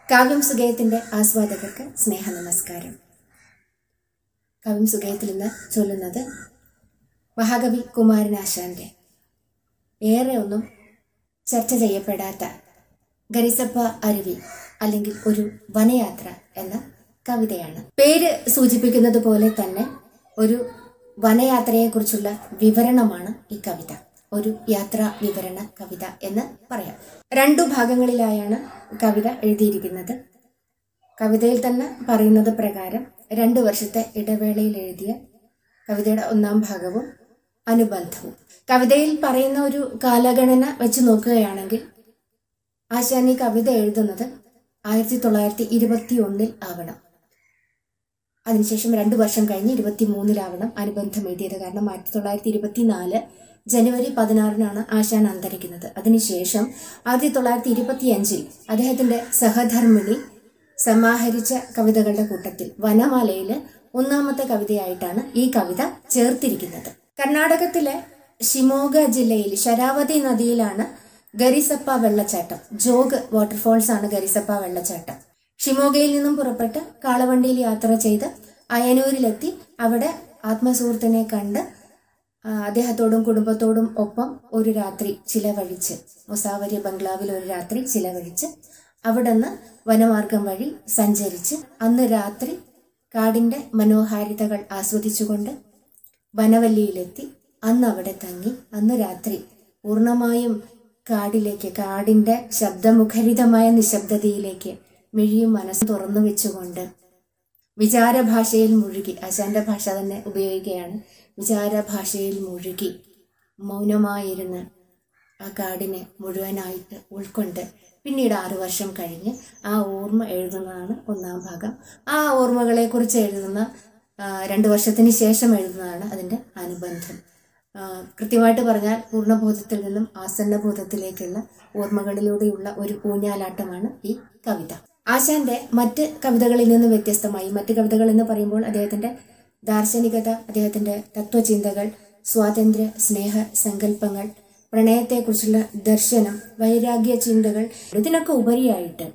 കാവ്യം സുഗയത്തിന്റെ ആസ്വാദകർക്ക് സ്നേഹ നമസ്കാരം കാവ്യം സുഗയത്തിൽ ഇന്ന് ചൊല്ലുന്നത് മഹാകവി കുമാരനാശാന്റെ ഏറെ ഒന്നും ചർച്ച ചെയ്യപ്പെടാത്ത ഗരിസപ്പ അരുവി അല്ലെങ്കിൽ ഒരു വനയാത്ര എന്ന കവിതയാണ് പേര് സൂചിപ്പിക്കുന്നത് പോലെ തന്നെ ഒരു വനയാത്രയെക്കുറിച്ചുള്ള വിവരണമാണ് ഈ കവിത ഒരു യാത്രാ വിവരണ കവിത എന്ന് പറയാം രണ്ടു ഭാഗങ്ങളിലായാണ് കവിത എഴുതിയിരിക്കുന്നത് കവിതയിൽ തന്നെ പറയുന്നത് പ്രകാരം രണ്ടു വർഷത്തെ ഇടവേളയിൽ എഴുതിയ കവിതയുടെ ഒന്നാം ഭാഗവും അനുബന്ധവും കവിതയിൽ പറയുന്ന ഒരു കാലഗണന വെച്ച് നോക്കുകയാണെങ്കിൽ ആശാൻ ഈ കവിത എഴുതുന്നത് ആയിരത്തി തൊള്ളായിരത്തി ഇരുപത്തി ഒന്നിൽ ആവണം അതിനുശേഷം രണ്ടു വർഷം കഴിഞ്ഞ് ഇരുപത്തി മൂന്നിലാവണം അനുബന്ധം എഴുതിയത് കാരണം ആയിരത്തി തൊള്ളായിരത്തി ഇരുപത്തിനാല് ജനുവരി പതിനാറിനാണ് ആശാൻ അന്തരിക്കുന്നത് അതിനുശേഷം ആയിരത്തി തൊള്ളായിരത്തി ഇരുപത്തി അഞ്ചിൽ അദ്ദേഹത്തിന്റെ സഹധർമ്മിണി സമാഹരിച്ച കവിതകളുടെ കൂട്ടത്തിൽ വനമാലയില് ഒന്നാമത്തെ കവിതയായിട്ടാണ് ഈ കവിത ചേർത്തിരിക്കുന്നത് കർണാടകത്തിലെ ഷിമോഗ ജില്ലയിൽ ശരാവതി നദിയിലാണ് ഗരിസപ്പ വെള്ളച്ചാട്ടം ജോഗ് വാട്ടർഫോൾസ് ആണ് ഗരിസപ്പ വെള്ളച്ചാട്ടം ഷിമോഗയിൽ നിന്നും പുറപ്പെട്ട് കാളവണ്ടിയിൽ യാത്ര ചെയ്ത് അയനൂരിലെത്തി അവിടെ ആത്മസുഹൃത്തിനെ കണ്ട് ആ, അദ്ദേഹത്തോടും കുടുംബത്തോടും ഒപ്പം ഒരു രാത്രി ചിലവഴിച്ച് മുസാവരി ബംഗ്ലാവിൽ ഒരു രാത്രി ചിലവഴിച്ച് അവിടുന്ന് വനമാർഗം വഴി സഞ്ചരിച്ച് അന്ന് രാത്രി കാടിന്റെ മനോഹാരിതകൾ ആസ്വദിച്ചുകൊണ്ട് വനവല്ലിയിലെത്തി അന്ന് അവിടെ തങ്ങി അന്ന് രാത്രി പൂർണ്ണമായും കാടിലേക്ക് കാടിന്റെ ശബ്ദമുഖരിതമായ നിശബ്ദതയിലേക്ക് മിഴിയും മനസ്സും തുറന്നു വെച്ചുകൊണ്ട് വിചാരഭാഷയിൽ മുഴുകി ആശാന്റെ ഭാഷ തന്നെ ഉപയോഗിക്കുകയാണ് വിചാരഭാഷയിൽ മുഴുകി മൗനമായിരുന്ന് ആ കാടിനെ മുഴുവനായിട്ട് ഉൾക്കൊണ്ട് പിന്നീട് ആറു വർഷം കഴിഞ്ഞ് ആ ഓർമ്മ എഴുതുന്നതാണ് ഒന്നാം ഭാഗം ആ ഓർമ്മകളെക്കുറിച്ച് എഴുതുന്ന ആ, രണ്ട് വർഷത്തിന് ശേഷം എഴുതുന്നതാണ് അതിൻ്റെ അനുബന്ധം ആ, കൃത്യമായിട്ട് പറഞ്ഞാൽ പൂർണ്ണബോധത്തിൽ നിന്നും ആസന്നബോധത്തിലേക്കുള്ള ഓർമ്മകളിലൂടെയുള്ള ഒരു ഊഞ്ഞാലാട്ടമാണ് ഈ കവിത ആശാന്റെ മറ്റ് കവിതകളിൽ നിന്ന് വ്യത്യസ്തമായി മറ്റ് കവിതകൾ എന്ന് പറയുമ്പോൾ അദ്ദേഹത്തിന്റെ ദാർശനികത അദ്ദേഹത്തിന്റെ തത്വചിന്തകൾ സ്വാതന്ത്ര്യ സ്നേഹ സങ്കല്പങ്ങൾ പ്രണയത്തെക്കുറിച്ചുള്ള ദർശനം വൈരാഗ്യ ചിന്തകൾ ഇതിനൊക്കെ ഉപരിയായിട്ട്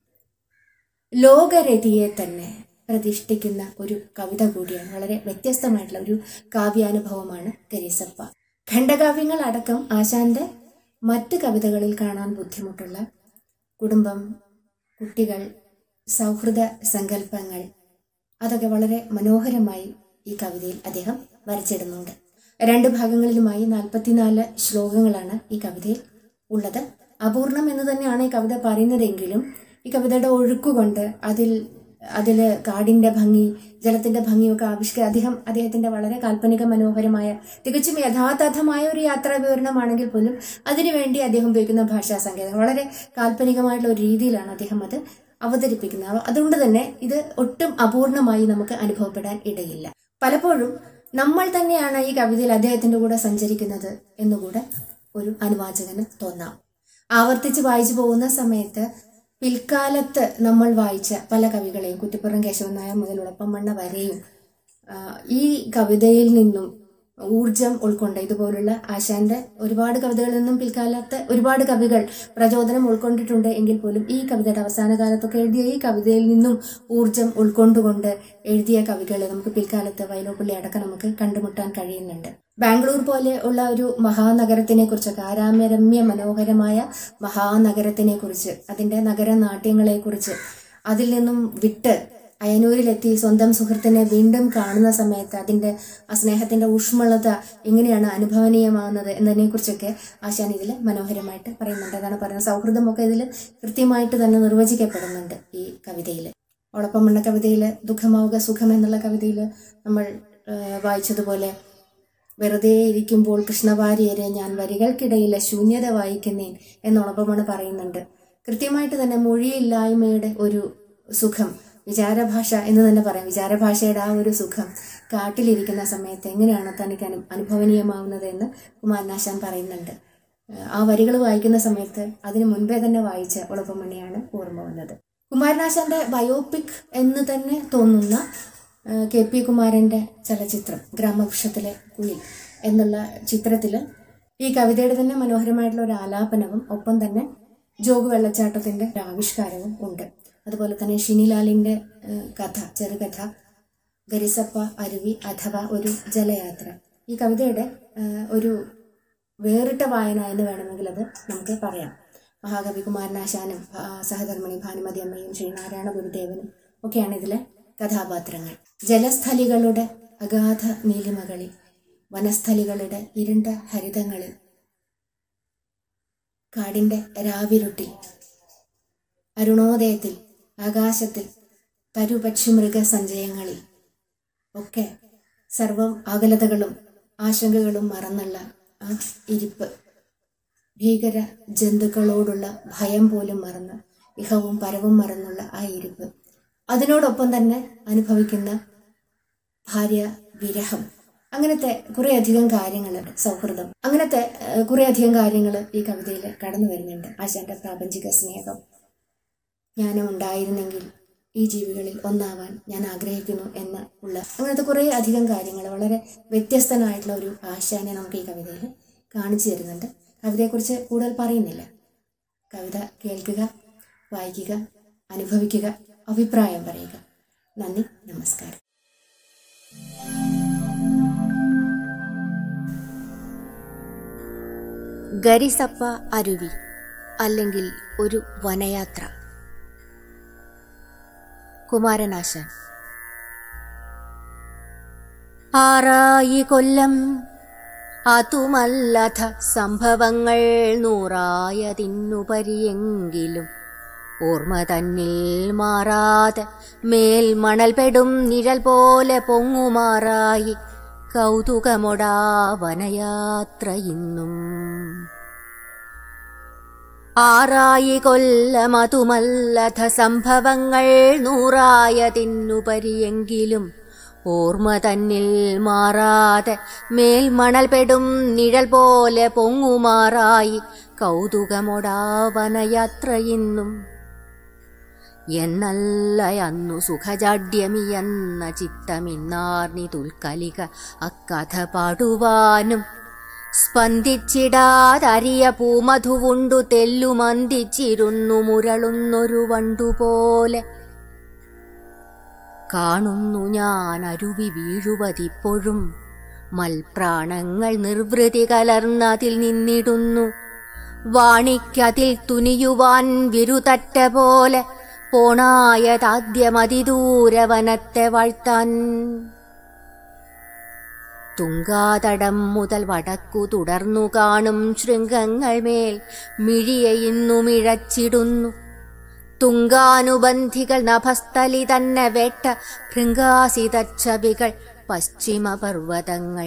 ലോകരതിയെ തന്നെ പ്രതിഷ്ഠിക്കുന്ന ഒരു കവിത കൂടിയാണ് വളരെ വ്യത്യസ്തമായിട്ടുള്ള ഒരു കാവ്യാനുഭവമാണ് ഗരിസപ്പ ഖണ്ഡകാവ്യങ്ങൾ അടക്കം ആശാന്റെ മറ്റ് കവിതകളിൽ കാണാൻ ബുദ്ധിമുട്ടുള്ള കുടുംബം കുട്ടികൾ സൗഹൃദ സങ്കല്പങ്ങൾ അതൊക്കെ വളരെ മനോഹരമായി ഈ കവിതയിൽ അദ്ദേഹം വരച്ചിടുന്നുണ്ട് രണ്ട് ഭാഗങ്ങളിലുമായി നാൽപ്പത്തിനാല് ശ്ലോകങ്ങളാണ് ഈ കവിതയിൽ ഉള്ളത് അപൂർണം എന്ന് തന്നെയാണ് ഈ കവിത പറയുന്നതെങ്കിലും ഈ കവിതയുടെ ഒഴുക്കുകൊണ്ട് അതിൽ അതിൽ കാടിന്റെ ഭംഗി ജലത്തിന്റെ ഭംഗിയൊക്കെ ആവിഷ്ക അദ്ദേഹം അദ്ദേഹത്തിന്റെ വളരെ കാൽപ്പനിക മനോഹരമായ തികച്ചും യഥാർത്ഥമായ ഒരു യാത്രാ വിവരണമാണെങ്കിൽ പോലും അതിനുവേണ്ടി അദ്ദേഹം ഉപയോഗിക്കുന്ന ഭാഷാ സങ്കേതം വളരെ കാൽപ്പനികമായിട്ടുള്ള ഒരു രീതിയിലാണ് അദ്ദേഹം അത് അവതരിപ്പിക്കുന്നത് അതുകൊണ്ട് തന്നെ ഇത് ഒട്ടും അപൂർണമായി നമുക്ക് അനുഭവപ്പെടാൻ ഇടയില്ല പലപ്പോഴും നമ്മൾ തന്നെയാണ് ഈ കവിതയിൽ അദ്ദേഹത്തിന്റെ കൂടെ സഞ്ചരിക്കുന്നത് എന്നുകൂടെ ഒരു അനുവാചകന് തോന്നാം ആവർത്തിച്ച് വായിച്ചു പോകുന്ന സമയത്ത് പിൽക്കാലത്ത് നമ്മൾ വായിച്ച പല കവികളെയും കുറ്റിപ്പുറം കേശവൻ നായർ മുതൽ ഉളപ്പമണ്ണ വരെയും ആ, ഈ കവിതയിൽ നിന്നും ഊർജം ഉൾക്കൊണ്ട് ഇതുപോലുള്ള ആശാന്റെ ഒരുപാട് കവിതകളിൽ നിന്നും പിൽക്കാലത്ത് ഒരുപാട് കവികൾ പ്രചോദനം ഉൾക്കൊണ്ടിട്ടുണ്ട് എങ്കിൽ പോലും ഈ കവിതയുടെ അവസാന കാലത്തൊക്കെ എഴുതിയ ഈ കവിതയിൽ നിന്നും ഊർജം ഉൾക്കൊണ്ടുകൊണ്ട് എഴുതിയ കവികളെ നമുക്ക് പിൽക്കാലത്ത് വൈലോപ്പള്ളി അടക്കം നമുക്ക് കണ്ടുമുട്ടാൻ കഴിയുന്നുണ്ട് ബാംഗ്ലൂർ പോലെ ഉള്ള ഒരു മഹാനഗരത്തിനെ കുറിച്ചൊക്കെ ആരാമ്യരമ്യ മനോഹരമായ മഹാനഗരത്തിനെ കുറിച്ച് അതിന്റെ നഗരനാട്യങ്ങളെ കുറിച്ച് അതിൽ നിന്നും വിട്ട് അയനൂരിലെത്തി സ്വന്തം സുഹൃത്തിനെ വീണ്ടും കാണുന്ന സമയത്ത് അതിന്റെ ആ സ്നേഹത്തിന്റെ ഊഷ്മളത എങ്ങനെയാണ് അനുഭവനീയമാകുന്നത് എന്നതിനെ കുറിച്ചൊക്കെ ആശാൻ ഇതിൽ മനോഹരമായിട്ട് പറയുന്നുണ്ട് അതാണ് പറയുന്നത് സൗഹൃദമൊക്കെ ഇതിൽ കൃത്യമായിട്ട് തന്നെ നിർവചിക്കപ്പെടുന്നുണ്ട് ഈ കവിതയിൽ ഒളപ്പമണ്ണ കവിതയിൽ ദുഃഖമാവുക സുഖം എന്നുള്ള കവിതയിൽ നമ്മൾ ആ, വായിച്ചതുപോലെ വെറുതെ ഇരിക്കുമ്പോൾ കൃഷ്ണവാര്യരെ ഞാൻ വരികൾക്കിടയിലെ ശൂന്യത വായിക്കുന്നേൻ എന്നോടൊപ്പമാണ് പറയുന്നുണ്ട് കൃത്യമായിട്ട് തന്നെ മൊഴിയില്ലായ്മയുടെ ഒരു സുഖം വിചാരഭാഷ എന്ന് തന്നെ പറയാം വിചാരഭാഷയുടെ ആ ഒരു സുഖം കാട്ടിലിരിക്കുന്ന സമയത്ത് എങ്ങനെയാണ് തനിക്ക് അനു അനുഭവനീയമാവുന്നത് എന്ന് കുമാരനാശാൻ പറയുന്നുണ്ട് ആ വരികൾ വായിക്കുന്ന സമയത്ത് അതിനു മുൻപേ തന്നെ വായിച്ച ഉളപ്പമണിയാണ് ഓർമ്മ വന്നത് കുമാരനാശാന്റെ ബയോപിക് എന്ന് തന്നെ തോന്നുന്ന ആ, കെ പി കുമാരന്റെ ചലച്ചിത്രം ഗ്രാമവൃക്ഷത്തിലെ കുയിൽ എന്നുള്ള ചിത്രത്തിൽ ഈ കവിതയുടെ തന്നെ മനോഹരമായിട്ടുള്ള ഒരു ആലാപനവും ഒപ്പം തന്നെ ജോഗ് വെള്ളച്ചാട്ടത്തിന്റെ ഒരു ആവിഷ്കാരവും ഉണ്ട് അതുപോലെ തന്നെ ഷിനിലാലിൻ്റെ ഏഹ്, കഥ ചെറുകഥ ഗരിസപ്പ അരുവി അഥവാ ഒരു ജലയാത്ര ഈ കവിതയുടെ ഏഹ്, ഒരു വേറിട്ട വായന എന്ന് വേണമെങ്കിൽ അത് നമുക്ക് പറയാം മഹാകവി കുമാരനാശാനും ആ, സഹധർമ്മിണി ഭാനുമതി അമ്മയും ശ്രീനാരായണ ഗുരുദേവനും ഒക്കെയാണ് ഇതിലെ കഥാപാത്രങ്ങൾ ജലസ്ഥലികളുടെ അഗാധ നീലിമകളിൽ വനസ്ഥലികളുടെ ഇരുണ്ട ഹരിതങ്ങളിൽ കാടിൻ്റെ രാവിരുട്ടിൽ അരുണോദയത്തിൽ ആകാശത്തിൽ തരുപക്ഷി മൃഗസഞ്ചയങ്ങളിൽ ഒക്കെ സർവം ആകുലതകളും ആശങ്കകളും മറന്നുള്ള ആ ഇരിപ്പ് ഭീകര ജന്തുക്കളോടുള്ള ഭയം പോലും മറന്ന് ഇഹവും പരവും മറന്നുള്ള ആ ഇരിപ്പ് അതിനോടൊപ്പം തന്നെ അനുഭവിക്കുന്ന ഭാര്യ വിരഹം അങ്ങനത്തെ കുറേയധികം കാര്യങ്ങൾ സൗഹൃദം അങ്ങനത്തെ ഏഹ്, കുറേയധികം കാര്യങ്ങൾ ഈ കവിതയിൽ കടന്നു വരുന്നുണ്ട് ആശാന്റെ പ്രാപഞ്ചിക സ്നേഹം ജ്ഞാനം ഉണ്ടായിരുന്നെങ്കിൽ ഈ ജീവികളിൽ ഒന്നാവാൻ ഞാൻ ആഗ്രഹിക്കുന്നു എന്ന് ഉള്ള അങ്ങനത്തെ കുറേ അധികം കാര്യങ്ങൾ വളരെ വ്യത്യസ്തനായിട്ടുള്ള ഒരു ആശാനെ നമുക്ക് ഈ കവിതയിൽ കാണിച്ചു തരുന്നുണ്ട് കവിതയെക്കുറിച്ച് കൂടുതൽ പറയുന്നില്ല കവിത കേൾക്കുക വായിക്കുക അനുഭവിക്കുക അഭിപ്രായം പറയുക നന്ദി നമസ്കാരം ഗരിസപ്പ അരുവി അല്ലെങ്കിൽ ഒരു വനയാത്ര കുമാരനാശാൻ ആറായി കൊല്ലം അതുമല്ലഥ സംഭവങ്ങൾ നൂറായതിന്നുപരിയെങ്കിലും ഓർമ്മ തന്നിൽ മാറാതെ മേൽ മണൽ പെടും നിഴൽ പോലെ പൊങ്ങുമാറായി കൗതുകമൊടാ വനയാത്ര ഇന്നും ആറായി കൊല്ലമതുമല്ലഥ സംഭവങ്ങൾ നൂറായതിന്നുപരിയെങ്കിലും ഓർമ്മ തന്നിൽ മാറാതെ മേൽ മണൽ പെടും നിഴൽ പോലെ പൊങ്ങുമാറായി കൗതുകമൊടാവനയാത്ര ഇന്നും എന്നല്ല അന്നു സുഖജാഡ്യമിയെന്ന ചിത്തമിന്നാർന്നി തുൽക്കലിക അക്കഥ പാടുവാനും സ്പന്ദിച്ചിടാതരിയ പൂമധുവുണ്ടു തെല്ലുമന്തിച്ചിരുന്നു മുരളുന്നൊരു വണ്ടുപോലെ കാണുന്നു ഞാൻ അരുവി വീഴുവതിപ്പോഴും മൽപ്രാണങ്ങൾ നിർവൃതി കലർന്നതിൽ നിന്നിടുന്നു വാണിക്കതിൽ തുനിയുവാൻ വിരുതറ്റ പോലെ പോണായതാദ്യമതിദൂരവനത്തെ വാഴ്ത്താൻ തുങ്കാതടം മുതൽ വടക്കു തുടർന്നു കാണും ശൃംഗങ്ങൾ മേൽ മിഴിയെ ഇന്നുമിഴച്ചിടുന്നു തുങ്കാനുബന്ധികൾ നഭസ്ഥലി തന്നെ വേട്ട ഭൃംഗാസിതച്ഛവികൾ പശ്ചിമപർവതങ്ങൾ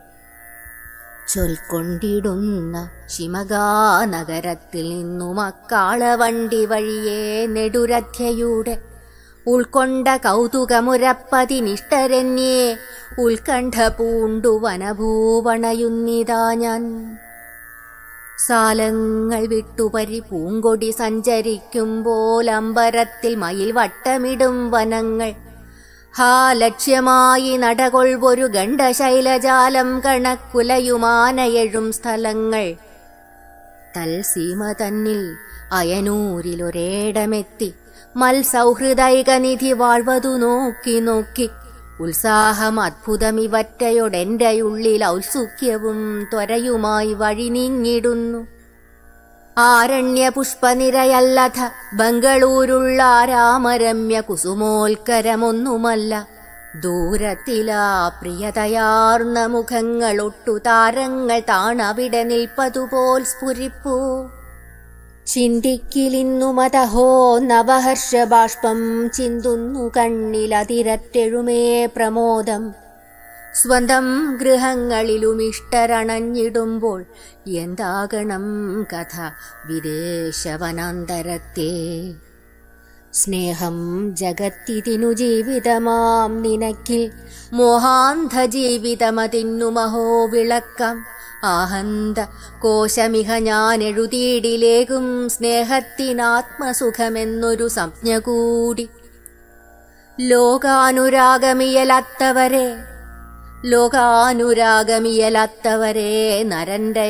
ചൊൽക്കൊണ്ടിടുന്ന ശിമഗാനഗരത്തിൽ നിന്നും അക്കാളവണ്ടി വഴിയെ നെടുരഥ്യയുടെ ഉൾക്കൊണ്ട കൗതുകമുരപ്പതിനിഷ്ടരന്യേ ഉത്കണ്ഠ പൂണ്ടു വനഭൂവണയുന്നിതാ ഞാൻ സാലങ്ങൾ വിട്ടുപരി പൂങ്കൊടി സഞ്ചരിക്കുമ്പോൾ അമ്പരത്തിൽ മയിൽ വട്ടമിടും വനങ്ങൾ ഹാ ലക്ഷ്യമായി നടകൊൾവൊരു ഗണ്ഡശൈലജാലം കണക്കുലയുമാനയെഴും സ്ഥലങ്ങൾ തൽസീമ തന്നിൽ അയനൂരിലൊരേടമെത്തി മൽസൗഹൃദൈക നിധി വാഴ്വതു നോക്കി നോക്കി ഉത്സാഹം അത്ഭുതമിവറ്റയൊടെന്റെ ഉള്ളിൽ ഔത്സുക്യവും ത്വരയുമായി വഴി നീങ്ങിടുന്നു ആരണ്യ പുഷ്പനിരയല്ലഥ ബംഗളൂരുള്ള രാമരമ്യ കുസുമോൽക്കരമൊന്നുമല്ല ദൂരത്തിലാ പ്രിയതയാർന്ന മുഖങ്ങളൊട്ടു താരങ്ങൾ താണവിടെ നിൽപ്പതുപോൽ സ്ഫുരിപ്പൂ ചിന്തിക്കിലിന്നുമതഹോ നവഹർഷബാഷ്പം ചിന്തുന്നു കണ്ണിലതിരറ്റെഴുമേ പ്രമോദം സ്വന്തം ഗൃഹങ്ങളിലും ഇഷ്ടരണഞ്ഞിടുമ്പോൾ എന്താകണം കഥ വിദേശവനാന്തരത്തെ സ്നേഹം ജഗത്തിതിനു ജീവിതമാം നിനക്കിൽ മോഹാന്ധ ജീവിതമതിന്നു മഹോ വിളക്കം ആഹന്ത കോശമിഹ ഞാൻ എഴുതിയിടിലേകും സ്നേഹത്തിനാത്മസുഖമെന്നൊരു സംജ്ഞ കൂടി ലോകാനുരാഗമിയലത്തവരെ ലോകാനുരാഗമിയലത്തവരെ നരന്റെ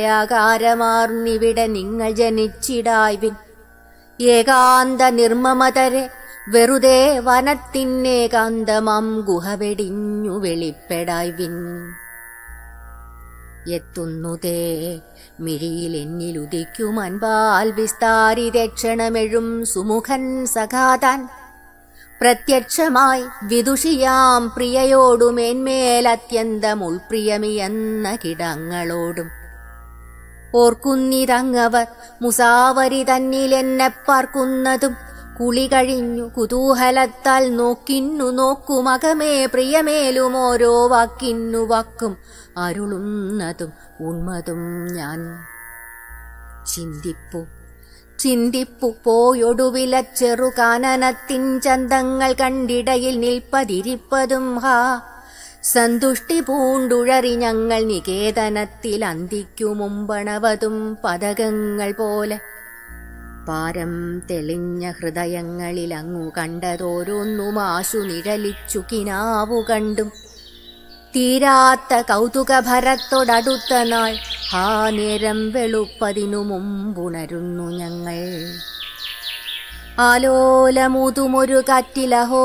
ആകാരമാർന്നിവിടെ നിങ്ങൾ ജനിച്ചിടായ്വിൻ ഏകാന്ത നിർമ്മമതരെ വെറുതെ വനത്തിന്നേകാന്തമാം ഗുഹ വെടിഞ്ഞു വെളിപ്പെടായ്വിൻ എത്തുന്നുതേ മിഴിയിൽ എന്നിലുദിക്കും അൻപാൽ വിസ്താരി ദക്ഷണമെഴും സുമുഖൻ സഖാതാൻ പ്രത്യക്ഷമായി വിദുഷിയാം പ്രിയയോടുമേന്മേൽ അത്യന്തം ഉൾപ്രിയമിയെന്ന കിടങ്ങളോടും ഓർക്കുന്നിതങ്ങവർ മുസാവരി തന്നിലെന്നെ പാർക്കുന്നതും കുളി കഴിഞ്ഞു കുതൂഹലത്താൽ നോക്കിന്നു നോക്കുമകമേ പ്രിയമേലും ഓരോ വാക്കിന്നു വാക്കും അരുളുന്നതും ഉണ്മതും ഞാൻ ചിന്തിപ്പു ചിന്തിപ്പു പോയൊടുവില ചെറുകാനനത്തിൻ ചന്തങ്ങൾ കണ്ടിടയിൽ നിൽപ്പതിരിപ്പതും ഹാ സന്തുഷ്ടി പൂണ്ടുഴറി ഞങ്ങൾ നികേതനത്തിൽ അന്തിക്കു മുമ്പണവതും പതകങ്ങൾ പോലെ പാരം തെളിഞ്ഞ ഹൃദയങ്ങളിൽ അങ്ങു കണ്ടതോരോന്നും ആശു നിഴലിച്ചു കിനാവു കണ്ടും തീരാത്ത കൗതുകഭരത്തോടടുത്ത നാൾ ആ നേരം വെളുപ്പതിനു മുമ്പുണരുന്നു ഞങ്ങൾ ആലോലമുതുമൊരു കാറ്റിലഹോ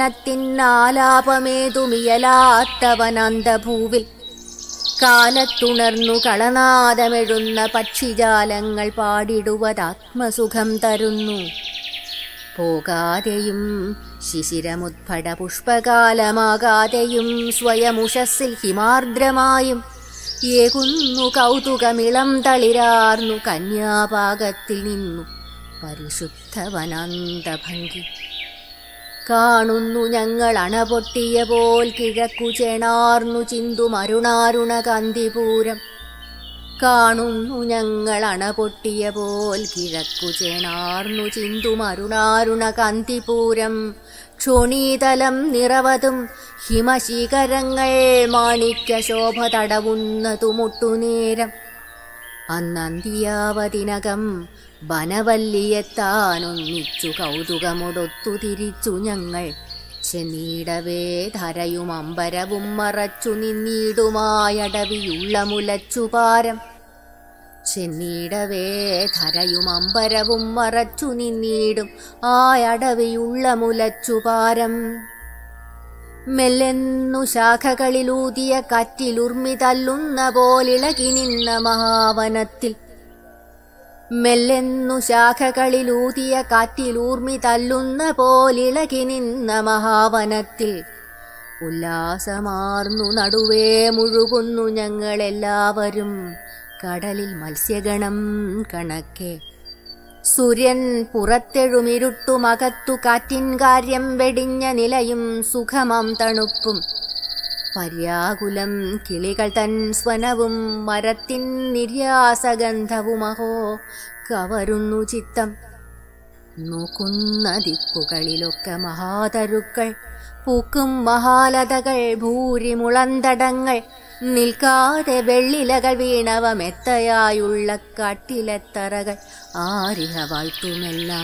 ജനത്തിനാലാപമേതുമിയലാത്തവനന്തഭൂവിൽ കാലത്തുണർന്നു കളനാദമെഴുന്ന പക്ഷിജാലങ്ങൾ പാടിടുവതാത്മസുഖം തരുന്നു പോകാതെയും ശിശിരമുദ്ഭട പുഷ്പകാലമാകാതെയും സ്വയമുഷസ്സിൽ ഹിമാർദ്രമായും ഏകുന്നു കൗതുകമിളം തളിരാർന്നു കന്യാപാകത്തിൽ നിന്നു പരിശുദ്ധ വനാന്തഭംഗി കാണുന്നു ഞങ്ങൾ അണപൊട്ടിയ പോൽ കിഴക്കു ചേണാർന്നു ചിന്തും അരുണാരുണ കാന്തിപൂരം കാണുന്നു ഞങ്ങൾ അണപൊട്ടിയ പോൽ കിഴക്കു ചേണാർന്നു ചിന്തും അരുണാരുണ കാന്തിപൂരം ക്ഷോണീതലം നിറവതും ഹിമശീകരങ്ങൾ മാണിക്യ ശോഭ തടവുന്നതുമൊട്ടുനേരം അന്നന്തിയാവതിനകം വനവല്ലിയെത്താനൊന്നിച്ചു കൗതുകമൊടൊത്തു തിരിച്ചു ഞങ്ങൾ ചെന്നീടവേ ധരയും അമ്പരവും മറച്ചു നിന്നീടുമായടവിയുള്ള മുലച്ചുപാരം ചെന്നീടവേ ധരയും അമ്പരവും മറച്ചു നിന്നീടും ആയടവിയുള്ള മുലച്ചുപാരം മെല്ലെന്നു ശാഖകളിലൂതിയ കാറ്റിലുർമി തല്ലുന്ന പോലിളകി നിന്ന മഹാവനത്തിൽ മെല്ലെന്നു ശാഖകളിലൂതിയ കാറ്റിലൂർമി തല്ലുന്ന പോലിളകി നിന്ന മഹാവനത്തിൽ ഉല്ലാസമാർന്നു നടുവേ മുഴുകുന്നു ഞങ്ങളെല്ലാവരും കടലിൽ മത്സ്യഗണം കണക്കെ സൂര്യൻ പുറത്തെഴുമിരുട്ടുമകത്തു കാറ്റിൻ കാര്യം വെടിഞ്ഞ നിലയും സുഖമാം തണുപ്പും പര്യാകുലം കിളികൾ തൻ സ്വനവും മരത്തിൻ നിര്യാസഗന്ധവുമഹോ കവരുന്നു ചിത്തം നോക്കുന്ന ദിക്കുകളിലൊക്കെ മഹാതരുക്കൾ പൂക്കും മഹാലതകൾ ഭൂരിമുളന്തടങ്ങൾ നിൽക്കാതെ വെള്ളിലകൾ വീണവ മെത്തയായുള്ള കാട്ടിലെത്തറകൾ ആരിഹ വാഴ്ത്തുമെല്ലാം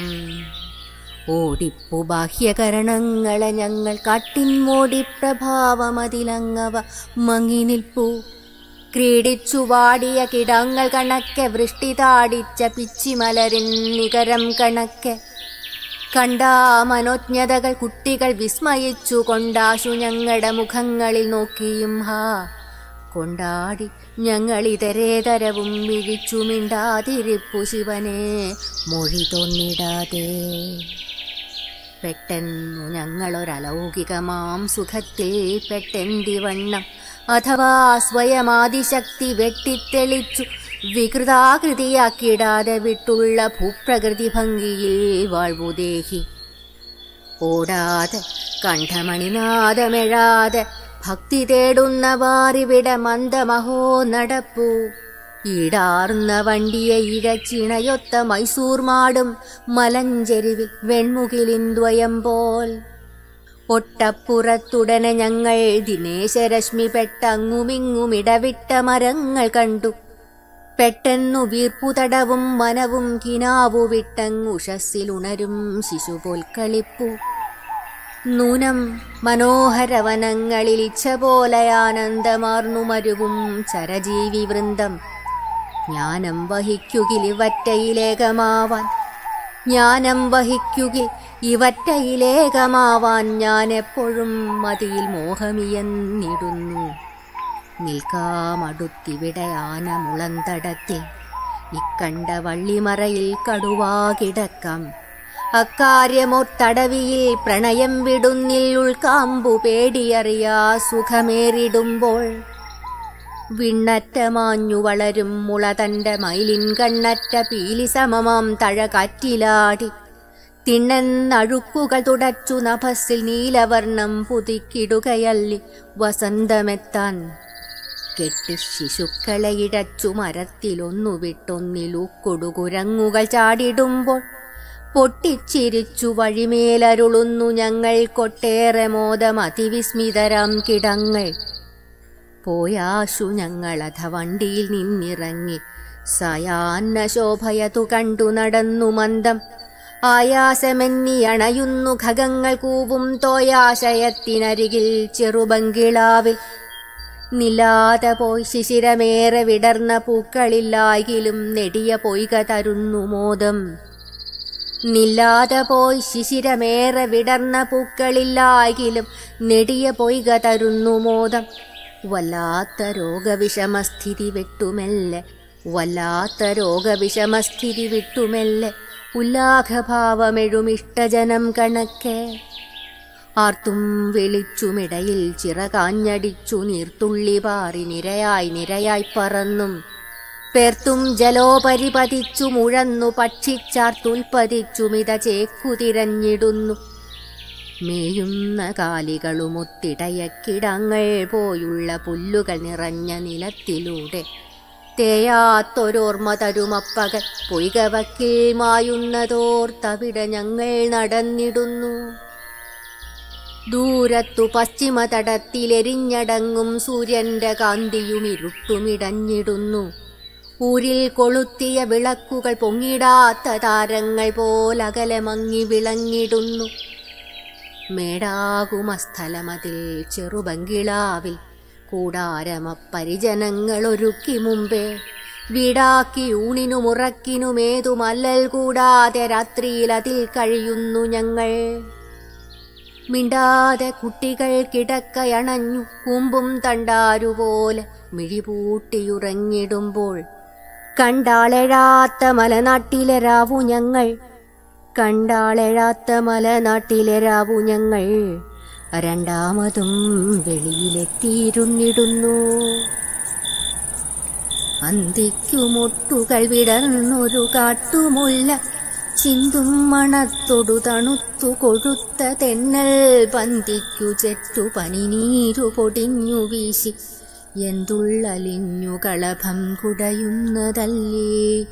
ഓടിപ്പു ബാഹ്യകരണങ്ങളെ ഞങ്ങൾ കാട്ടിൻമോടി പ്രഭാവമതിലങ്ങവ മങ്ങി നിൽപ്പു ക്രീഡിച്ചു വാടിയ കിടങ്ങൾ കണക്കെ വൃഷ്ടി താടിച്ച പിച്ചിമലരിൻ നികരം കണക്കെ കണ്ടാ മനോജ്ഞതകൾ കുട്ടികൾ വിസ്മയിച്ചു കൊണ്ടാശു ഞങ്ങളുടെ മുഖങ്ങളിൽ നോക്കിയും ഹാ കൊണ്ടാടി ഞങ്ങളിതരേതരവും മിഴിച്ചു മിണ്ടാതിരിപ്പു ശിവനെ മൊഴി തോന്നിടാതെ പെട്ടെന്നു ഞങ്ങളൊരലൗകികമാം സുഖത്തിൽ പെട്ടെന്തിവണ്ണം അഥവാ സ്വയമാദിശക്തി വെട്ടിത്തെളിച്ചു വികൃതാകൃതിയാക്കിടാതെ വിട്ടുള്ള ഭൂപ്രകൃതി ഭംഗിയിൽ വാഴ്വുദേഹി ഓടാതെ കണ്ഠമണിനാദമെഴാതെ ഭക്തി തേടുന്ന വാറിവിട മന്ദമഹോ നടപ്പൂ ഈടാർന്ന വണ്ടിയെ ഇഴച്ചിണയൊത്ത മൈസൂർ മാടും മലഞ്ചെരുവിൽ വെൺമുകിലിന്ദ്വയം പോൽ ഒട്ടപ്പുറത്തുടനെ ഞങ്ങൾ ദിനേശരശ്മി പെട്ടങ്ങുമിങ്ങും ഇടവിട്ട മരങ്ങൾ കണ്ടു പെട്ടെന്നു വീർപ്പുതടവും മനവും കിനാവു വിട്ടങ്ങുഷസ്സിലുണരും ശിശുപോൽ കളിപ്പു നൂനം മനോഹരവനങ്ങളിൽ ഇച്ഛ പോലെ ആനന്ദമാർന്നു മരുവും ചരജീവി വൃന്ദം ജ്ഞാനം വഹിക്കുകിലിവറ്റയിലേകമാവാൻ ജ്ഞാനം വഹിക്കുകിൽ ഇവറ്റയിലേകമാവാൻ ഞാൻ എപ്പോഴും മതിയിൽ മോഹമിയെന്നിടുന്നു നിൽക്കാമടുത്തിവിടെ ആന മുളന്തടത്തിൽ ഇക്കണ്ട വള്ളിമറയിൽ കടുവാ കിടക്കാം അക്കാര്യമൊത്തടവിയിൽ പ്രണയം വിടുന്നിൽ ഉൾക്കാമ്പു പേടിയറിയാ സുഖമേറിടുമ്പോൾ വിണ്ണറ്റമാഞ്ഞു വളരും മുള തന്റെ മയിലിൻ കണ്ണറ്റ പീലി സമമാം തഴ കാറ്റിലാടി തിണ്ണെന്നഴുക്കുകൾ തുടച്ചു നഭസ്സിൽ നീലവർണം പുതുക്കിടുകയല്ലി വസന്തമെത്താൻ കെട്ടി ശിശുക്കളെ ഇടച്ചു മരത്തിലൊന്നു വിട്ടൊന്നിലൂക്കൊടുകുരങ്ങുകൾ ചാടിടുമ്പോൾ പൊട്ടിച്ചിരിച്ചു വഴിമേലരുളുന്നു ഞങ്ങൾ കൊട്ടേറെ മോദം അതിവിസ്മിതരാം കിടങ്ങൾ പോയാശു ഞങ്ങളധ വണ്ടിയിൽ നിന്നിറങ്ങി സായാഹ്ന ശോഭയതു കണ്ടു നടന്നു മന്ദം ആയാസമെന്നി അണയുന്നു ഖഗങ്ങൾ കൂവും തോയാശയത്തിനരികിൽ ചെറുബങ്കിളാവിൽ നിലാതെ പോയി ശിശിരമേറെ വിടർന്ന പൂക്കളില്ലായെങ്കിലും നെടിയ പൊയ്ക തരുന്നു മോദം നില്ലാതെ പോയി ശിശിരമേറെ വിടർന്ന പൂക്കളില്ലായെങ്കിലും നെടിയ പൊയ്ക തരുന്നു മോദം വല്ലാത്ത രോഗവിഷമസ്ഥിതി വിട്ടുമെല്ലെ വല്ലാത്ത രോഗവിഷമസ്ഥിതി വിട്ടുമെല്ലെ ഉല്ലാഘഭാവമെഴുമിഷ്ടജനം കണക്കെ ആർത്തും വെളിച്ചുമിടയിൽ ചിറകാഞ്ഞടിച്ചു നീർത്തുള്ളി പാറി നിരയായി നിരയായി പറന്നും പേർത്തും ജലോപരി പതിച്ചു മുഴന്നു പക്ഷിച്ചാർത്തുൽപ്പതിച്ചുമിത ചേക്കുതിരഞ്ഞിടുന്നു മേയുന്ന കാലികളുമൊത്തിടയക്കിടങ്ങൾ പോയുള്ള പുല്ലുകൾ നിറഞ്ഞ നിലത്തിലൂടെ തേയാത്തൊരോർമ്മ തരുമപ്പകൽ പൊയ്കവക്കിൽ മായുന്നതോർത്തവിടെ ഞങ്ങൾ നടന്നിടുന്നു ദൂരത്തു പശ്ചിമതടത്തിലെരിഞ്ഞടങ്ങും സൂര്യന്റെ കാന്തിയും ഇരുട്ടുമിടഞ്ഞിടുന്നു ഊരിൽ കൊളുത്തിയ വിളക്കുകൾ പൊങ്ങിടാത്ത താരങ്ങൾ പോലകലെ മങ്ങി വിളങ്ങിടുന്നു മേടാകുമസ്ഥലമതിൽ ചെറുബങ്കിളാവിൽ കൂടാരമപ്പരിജനങ്ങൾ ഒരുക്കി മുമ്പേ വീടാക്കി ഊണിനുമുറക്കിനുമേതുമല്ലൽ കൂടാതെ രാത്രിയിൽ അതിൽ കഴിയുന്നു ഞങ്ങൾ മിണ്ടാതെ കുട്ടികൾ കിടക്കയണഞ്ഞു കുമ്പും തണ്ടാരുപോലെ മിഴിപൂട്ടിയുറങ്ങിടുമ്പോൾ കണ്ടാളെഴാത്ത മലനാട്ടിലെ രാവു ഞങ്ങൾ കണ്ടാളെഴാത്ത മലനാട്ടിലെ രാവു ഞങ്ങൾ രണ്ടാമതും വെളിയിലെത്തിയിരുന്നിടുന്നു അന്തിക്കുമൊട്ടുകൾ വിടർന്നൊരു കാട്ടുമുല്ല ചിന്തും മണത്തൊടു തണുത്തു കൊഴുത്ത തെന്നൽ പന്തിക്കു ചെറ്റു പനിനീരു പൊടിഞ്ഞു വീശി എന്തുള്ളലിഞ്ഞു കളഭം കുടയുന്നതല്ലേ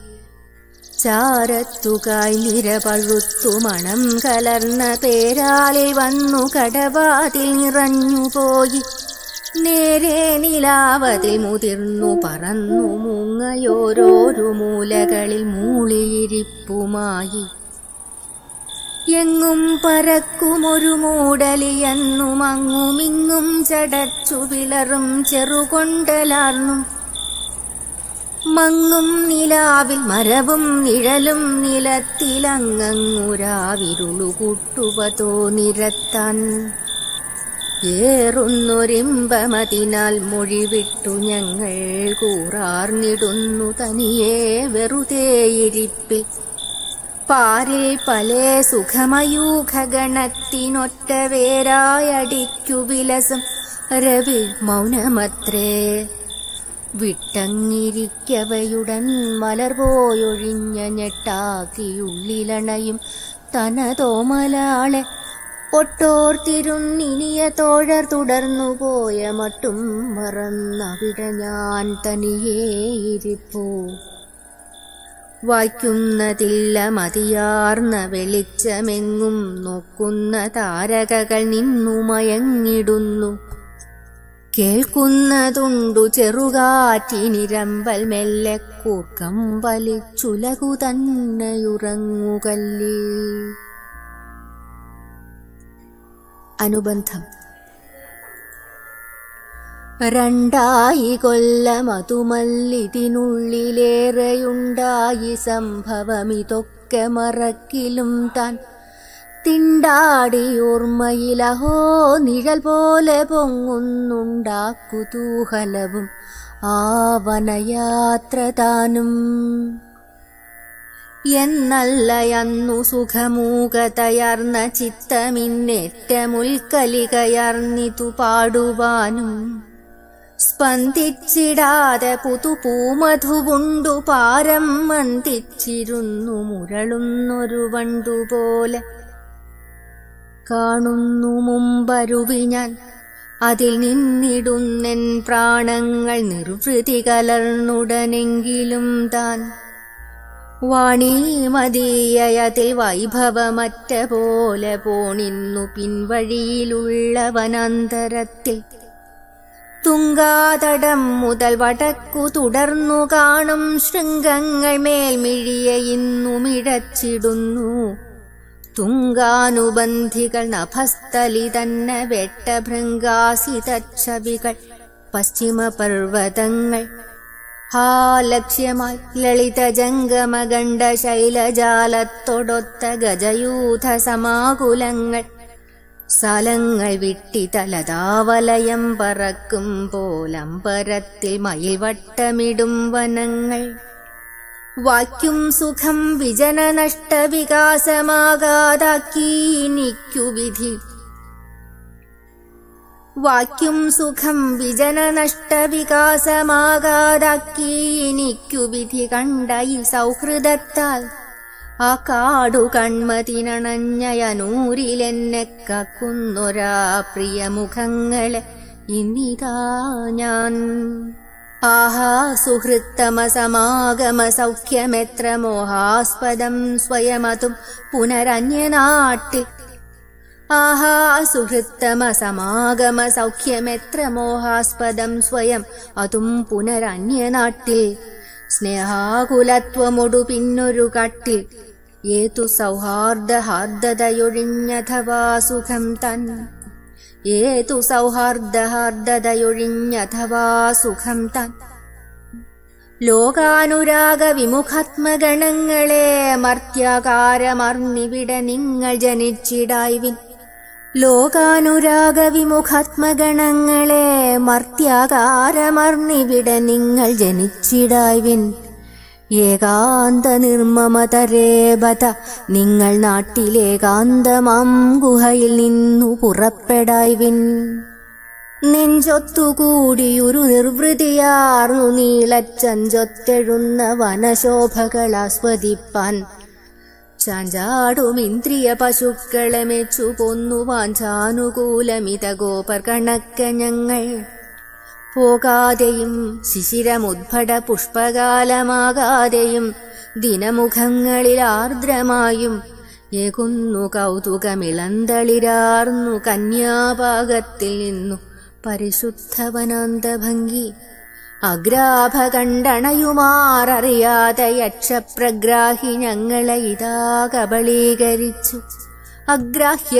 ചാരത്തുകായ് നിരപഴുത്തു മണം കലർന്ന പേരാളിൽ വന്നു കടവാതിൽ നിറഞ്ഞുപോയി നേരെ നിലാവതിൽ മുതിർന്നു പറന്നു മുങ്ങയോരോരു മൂലകളിൽ മൂളിയിരിപ്പുമായി എങ്ങും പരക്കുമൊരു മൂടലിയെന്നും അങ്ങുമിങ്ങും ചടച്ചു വിളറും ചെറുകൊണ്ടലാർന്നും മങ്ങും നിലാവിൽ മരവും നിഴലും നിലത്തിലങ്ങുരാവിരുളു കൂട്ടുവതോ നിരത്താൻ ഏറുന്നൊരിമ്പമതിനാൽ മൊഴിവിട്ടു ഞങ്ങൾ കൂറാർന്നിടുന്നു തനിയെ വെറുതെയിരിപ്പിൽ പാരിൽ പലേ സുഖമയൂഖഗണത്തിനൊറ്റ വേരായടിക്കു വിലസം രവി മൗനമത്രേ വിട്ടങ്ങിരിക്കവയുടൻ മലർ പോയൊഴിഞ്ഞ ഞെട്ടാക്കിയുള്ളിലണയും തനതോമലാളെ ഒട്ടോർത്തിരുന്നിനിയ തോഴർ തുടർന്നു പോയ മട്ടും മറന്നവിടെ ഞാൻ തനിയേയിരിപ്പോ വായിക്കുന്നതില്ല മതിയാർന്ന വെളിച്ചമെങ്ങും നോക്കുന്ന താരകകൾ നിന്നു മയങ്ങിടുന്നു കേൾക്കുന്നതുണ്ടു ചെറുകാറ്റിനിരമ്പൽ മെല്ലെ കൂർക്കം വലിച്ചുലകു തന്നെയുറങ്ങുകല്ലേ അനുബന്ധം രണ്ടായി കൊല്ലമതുമല്ലിതിനുള്ളിലേറെയുണ്ടായി സംഭവമിതൊക്കെ ഒക്കെ മറക്കിലും താൻ തിണ്ടാടി ഓർമ്മയിലഹോ നിഴൽ പോലെ പൊങ്ങുന്നുണ്ടാ കുതൂഹലവും ആ വനയാത്ര താനും എന്നല്ലയന്നു സുഖമൂകതയർന്ന ചിത്തമിന്നേറ്റമുൽക്കലികയർന്നിതു പാടുവാനും സ്പന്ദിച്ചിടാതെ പുതുപൂമധുവുണ്ടു പാരം മന്ദിച്ചിരുന്നു മുരളുന്നൊരു വണ്ടുപോലെ കാണുന്നു മുമ്പരുവി ഞാൻ അതിൽ നിന്നിടുന്നെൻ പ്രാണങ്ങൾ നിർവൃതി കലർന്നുടനെങ്കിലും താൻ വാണീമതീയതിൽ വൈഭവമറ്റ പോലെ പോണിന്നു പിൻവഴിയിലുള്ള വനാന്തരത്തിൽ തുങ്കാതടം മുതൽ വടക്കു തുടർന്നു കാണും ശൃംഗങ്ങൾ മേൽമിഴിയെ ഇന്നുമിഴച്ചിടുന്നു തുങ്കാനുബന്ധികൾ നഭസ്ഥലി തന്നെ വെട്ടഭൃംഗാസിതച്ഛവികൾ പശ്ചിമപർവതങ്ങൾ ഹാ ലക്ഷ്യമായി ലളിത ജംഗമഗണ്ഡ ശൈലജാലത്തൊടൊത്ത ഗജയൂഥ സമാകുലങ്ങൾ സ്ഥലങ്ങൾ വിട്ടി തലതാവലയം പറക്കും പോലമ്പരത്തിൽ മയിൽ വട്ടമിടും വനങ്ങൾ വാക്യും സുഖം വിജന നഷ്ട വികാസമാകാതാക്കി എനിക്കു വിധി വാക്യും സുഖം വിജന നഷ്ട വികാസമാകാതാക്കി എനിക്കു വിധി കണ്ട ഈ സൗഹൃദത്താൽ ആ കാടു കൺമതിനണഞ്ഞയനൂരിലെന്നെ കക്കുന്നൊരാ പ്രിയമുഖങ്ങളെ ഇന്നിതാ ഞാൻ ആഹാ സുഹൃത്തമ സമാഗമ സൗഖ്യമെത്ര മോഹാസ്പദം സ്വയമതും പുനരന്യനാട്ടിൽ ആഹാ സുഹൃത്തമ സമാഗമ സൗഖ്യമെത്ര മോഹാസ്പദം സ്വയം അതും പുനരന്യനാട്ടിൽ സ്നേഹാകുലത്വമൊടു പിന്നൊരു കട്ടിൽ ഏതു സൗഹാർദ്ദ ഹാർദ്ദതയൊഴിഞ്ഞഥവാ സുഖം തൻ ഏതു സൗഹാർദ്ദ ഹാർദ്ദതയൊഴിഞ്ഞഥവാ സുഖം താൻ ലോകാനുരാഗ വിമുഖാത്മഗണങ്ങളെ മർത്യാകാരമർന്നിവിടെ നിങ്ങൾ ജനിച്ചിടായ്വിൻ ലോകാനുരാഗ വിമുഖാത്മഗണങ്ങളെ മർത്യാകാരമർന്നിവിടെ നിങ്ങൾ ജനിച്ചിടായ്വിൻ ഏകാന്ത നിർമ്മമതരേബത നിങ്ങൾ നാട്ടിലേകാന്തമാം ഗുഹയിൽ നിന്നു പുറപ്പെടായ്വിൻ നെഞ്ചൊത്തുകൂടിയൊരു നിർവൃതിയാർന്നു നീളച്ചഞ്ചൊത്തെഴുന്ന വനശോഭകൾ ആസ്വദിപ്പാൻ ചാഞ്ചാടും ഇന്ദ്രിയ പശുക്കളെ മെച്ചു പൊന്നുവാൻ ചാനുകൂലമിത ഗോപർ കണക്ക ഞങ്ങൾ പോകാതെയും ശിശിരമുദ്ഭട പുഷ്പകാലമാകാതെയും ദിനമുഖങ്ങളിൽ ആർദ്രമായും ഏകുന്നു കൗതുകമിളന്തളിരാർന്നു കന്യാഭാഗത്തിൽ നിന്നു പരിശുദ്ധവനാന്തഭംഗി അഗ്രാഭ കണ്ടണയുമാററിയാതെ യക്ഷപ്രഗ്രാഹി ഞങ്ങളെ ഇതാ കബളീകരിച്ചു അഗ്രാഹ്യ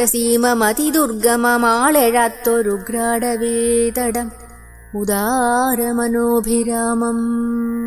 സീമമതിദുർഗമമാളെഴാത്തൊരുഗ്രാടവേതടം ഉദാരമനോഭിരാമം